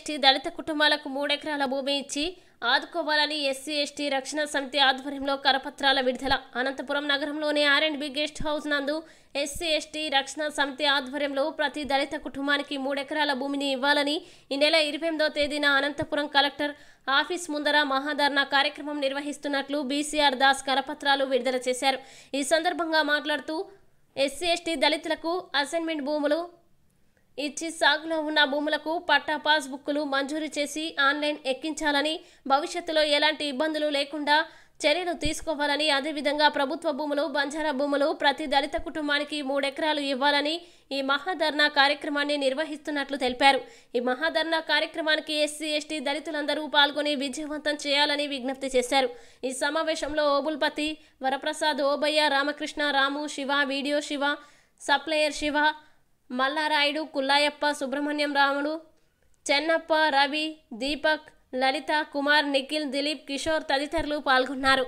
ST దళిత కుటుంబాలకు మూడెకరాల భూమి ఇచ్చి ఆదుకోవాలని ఎస్సీ ఎస్టీ రక్షణ సమితి ఆధ్వర్యంలో కరపత్రాల విడుదల అనంతపురం నగరంలోని R and B guest house నందు ఎస్సీ ఎస్టీ రక్షణ సమితి ఆధ్వర్యంలో ప్రతి దళిత కుటుంబానికి మూడెకరాల భూమిని ఇవ్వాలని ఈ నెల ఇరవై ఎనిమిదో తేదీన అనంతపురం కలెక్టర్ ఆఫీస్ ముందర మహాధర్నా కార్యక్రమం నిర్వహిస్తున్నట్లు బీసీఆర్ దాస్ కరపత్రాలు విడుదల చేశారు ఈ సందర్భంగా మాట్లాడుతూ ఎస్సీ ఎస్టీ దళితులకు అసైన్మెంట్ భూములు ఇచ్చి సాగులో ఉన్న భూములకు పట్టా పాస్ బుక్కులు మంజూరు చేసి ఆన్లైన్ ఎక్కించాలని భవిష్యత్తులో ఎలాంటి ఇబ్బందులు లేకుండా చర్యలు తీసుకోవాలని అదేవిధంగా ప్రభుత్వ భూములు బంజారా భూములు ప్రతి దళిత కుటుంబానికి మూడెకరాలు ఇవ్వాలని ఈ మహాధర్నా కార్యక్రమాన్ని నిర్వహిస్తున్నట్లు తెలిపారు ఈ మహాధర్నా కార్యక్రమానికి ఎస్సీ ఎస్టీ దళితులందరూ పాల్గొని విజయవంతం చేయాలని విజ్ఞప్తి చేశారు ఈ సమావేశంలో ఓబుల్పతి వరప్రసాద్ ఓబయ్య రామకృష్ణ రాము శివ వీడియో శివ సప్లయర్ శివ మల్లారాయుడు కుల్లాయప్ప సుబ్రహ్మణ్యం రాముడు చెన్నప్ప రవి దీపక్ లలిత కుమార్ నిఖిల్ దిలీప్ కిషోర్ తదితరులు పాల్గొన్నారు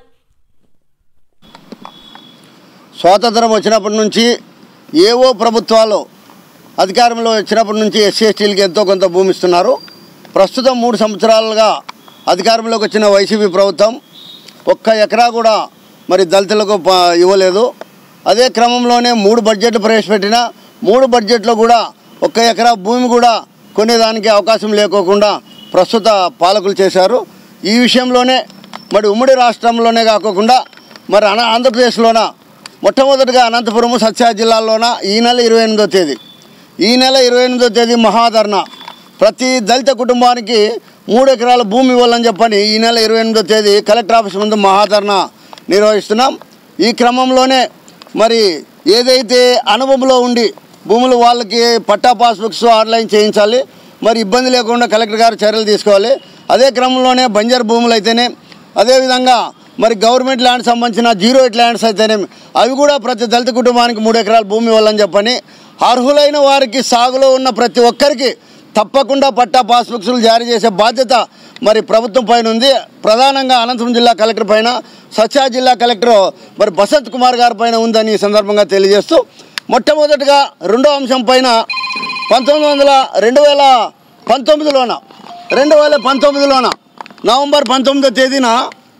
స్వాతంత్రం వచ్చినప్పటి నుంచి ఏవో ప్రభుత్వాలు అధికారంలో వచ్చినప్పటి నుంచి ఎస్సీ ఎస్టీలకి ఎంతో కొంత భూమి ఇస్తున్నారు ప్రస్తుతం మూడు సంవత్సరాలుగా అధికారంలోకి వచ్చిన వైసీపీ ప్రభుత్వం ఒక్క ఎకరా కూడా మరి దళితులకు ప- ఇవ్వలేదు అదే క్రమంలోనే మూడు బడ్జెట్లు ప్రవేశపెట్టిన మూడు బడ్జెట్లో కూడా ఒక్క ఎకరా భూమి కూడా కొనేదానికి అవకాశం లేకోకుండా ప్రస్తుత పాలకులు చేశారు ఈ విషయంలోనే మరి ఉమ్మడి రాష్ట్రంలోనే కాకుండా మరి అన ఆంధ్రప్రదేశ్లోన మొట్టమొదటిగా అనంతపురం సత్యా జిల్లాలోన ఈ నెల ఇరవై ఎనిమిదో తేదీ ఈ నెల ఇరవై ఎనిమిదో తేదీ మహాధరణ ప్రతి దళిత కుటుంబానికి మూడు ఎకరాల భూమి ఇవ్వాలని చెప్పని ఈ నెల ఇరవై ఎనిమిదో తేదీ కలెక్టర్ ఆఫీస్ ముందు మహాధరణ నిర్వహిస్తున్నాం ఈ క్రమంలోనే మరి ఏదైతే అనుభవంలో ఉండి భూములు వాళ్ళకి పట్టా పాస్బుక్స్ ఆన్లైన్ చేయించాలి మరి ఇబ్బంది లేకుండా కలెక్టర్ గారు చర్యలు తీసుకోవాలి అదే క్రమంలోనే బంజర్ భూములు అయితేనే అదేవిధంగా మరి గవర్నమెంట్ ల్యాండ్ సంబంధించిన జీరో ఎయిట్ ల్యాండ్స్ అయితేనే అవి కూడా ప్రతి దళిత కుటుంబానికి మూడు ఎకరాల భూమి ఇవ్వాలని చెప్పని అర్హులైన వారికి సాగులో ఉన్న ప్రతి ఒక్కరికి తప్పకుండా పట్టా పాస్బుక్స్లు జారీ చేసే బాధ్యత మరి ప్రభుత్వం పైన ఉంది ప్రధానంగా అనంతపురం జిల్లా కలెక్టర్ పైన సత్యా జిల్లా కలెక్టర్ మరి బసంత్ కుమార్ గారి పైన ఉందని ఈ సందర్భంగా తెలియజేస్తూ మొట్టమొదటిగా రెండో అంశం పైన పంతొమ్మిది వందల రెండు వేల పంతొమ్మిదిలోన రెండు వేల పంతొమ్మిదిలోన నవంబర్ పంతొమ్మిదో తేదీన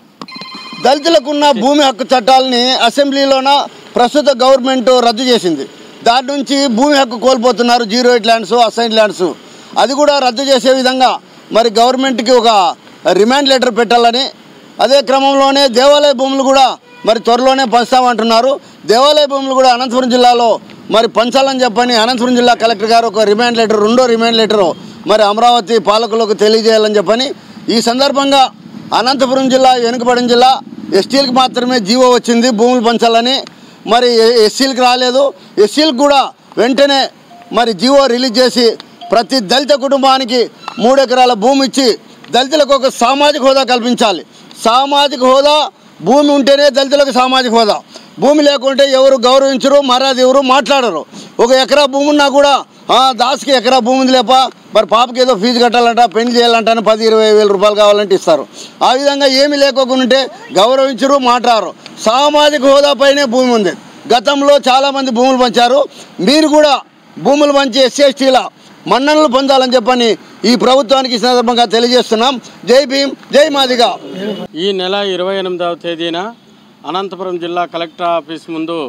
దళితులకున్న భూమి హక్కు చట్టాలని అసెంబ్లీలోన ప్రస్తుత గవర్నమెంట్ రద్దు చేసింది దాని నుంచి భూమి హక్కు కోల్పోతున్నారు zero eight lands assign lands అది కూడా రద్దు చేసే విధంగా మరి గవర్నమెంట్కి ఒక రిమాండ్ లెటర్ పెట్టాలని అదే క్రమంలోనే దేవాలయ భూములు కూడా మరి త్వరలోనే పంచుతామంటున్నారు దేవాలయ భూములు కూడా అనంతపురం జిల్లాలో మరి పంచాలని చెప్పని అనంతపురం జిల్లా కలెక్టర్ గారు ఒక రిమాండ్ లెటర్ రెండో రిమాండ్ లెటర్ మరి అమరావతి పాలకులకు తెలియజేయాలని చెప్పని ఈ సందర్భంగా అనంతపురం జిల్లా వెనుకబడిన జిల్లా ఎస్టీలకు మాత్రమే జీవో వచ్చింది భూములు పంచాలని మరి ఎస్సీలకు రాలేదు ఎస్సీలకు కూడా వెంటనే మరి జీవో రిలీజ్ చేసి ప్రతి దళిత కుటుంబానికి మూడు ఎకరాల భూమి ఇచ్చి దళితులకు ఒక సామాజిక హోదా కల్పించాలి సామాజిక హోదా భూమి ఉంటేనే దళితులకు సామాజిక హోదా భూమి లేకుంటే ఎవరు గౌరవించరు మర్యాద ఎవరు మాట్లాడరు ఒక ఎకరా భూమి ఉన్నా కూడా "ఆ, దాస్కి ఎకరా భూమి ఉంది లేప మరి పాపకి ఏదో ఫీజు కట్టాలంట పెళ్లి చేయాలంట అని పది ఇరవై వేల రూపాయలు కావాలంటే ఇస్తారు ఆ విధంగా ఏమీ లేకోకుండా ఉంటే గౌరవించరు మాట్లాడరు సామాజిక హోదాపైనే భూమి ఉంది గతంలో చాలామంది భూములు పంచారు మీరు కూడా భూములు పంచి ఎస్సీ ఎస్టీల మన్ననలు పొందాలని చెప్పని ఈ ప్రభుత్వానికి ఈ సందర్భంగా తెలియజేస్తున్నాం జై భీమ్ జై మాదిగా ఈ నెల ఇరవై ఎనిమిదవ తేదీన అనంతపురం జిల్లా కలెక్టర్ ఆఫీస్ ముందు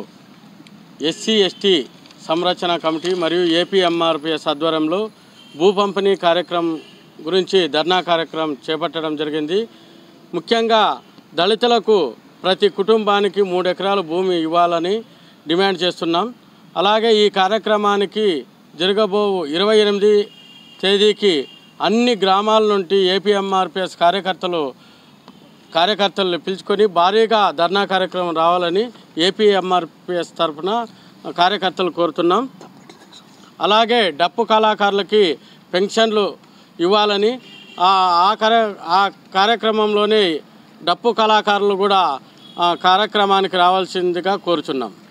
ఎస్సీ ఎస్టీ సంరక్షణ కమిటీ మరియు ఏపీఎంఆర్పిఎస్ ఆధ్వర్యంలో భూ పంపిణీ కార్యక్రమం గురించి ధర్నా కార్యక్రమం చేపట్టడం జరిగింది ముఖ్యంగా దళితులకు ప్రతి కుటుంబానికి మూడు ఎకరాల భూమి ఇవ్వాలని డిమాండ్ చేస్తున్నాం అలాగే ఈ కార్యక్రమానికి జరగబో ఇరవై ఎనిమిది తేదీకి అన్ని గ్రామాల నుండి ఏపీఎంఆర్పిఎస్ కార్యకర్తలు కార్యకర్తలను పిలుచుకొని భారీగా ధర్నా కార్యక్రమం రావాలని ఏపీఎంఆర్పిఎస్ తరఫున కార్యకర్తలు కోరుతున్నాం అలాగే డప్పు కళాకారులకి పెన్షన్లు ఇవ్వాలని ఆ ఆ కార్య ఆ కార్యక్రమంలోనే డప్పు కళాకారులు కూడా ఆ కార్యక్రమానికి రావాల్సిందిగా కోరుచున్నాం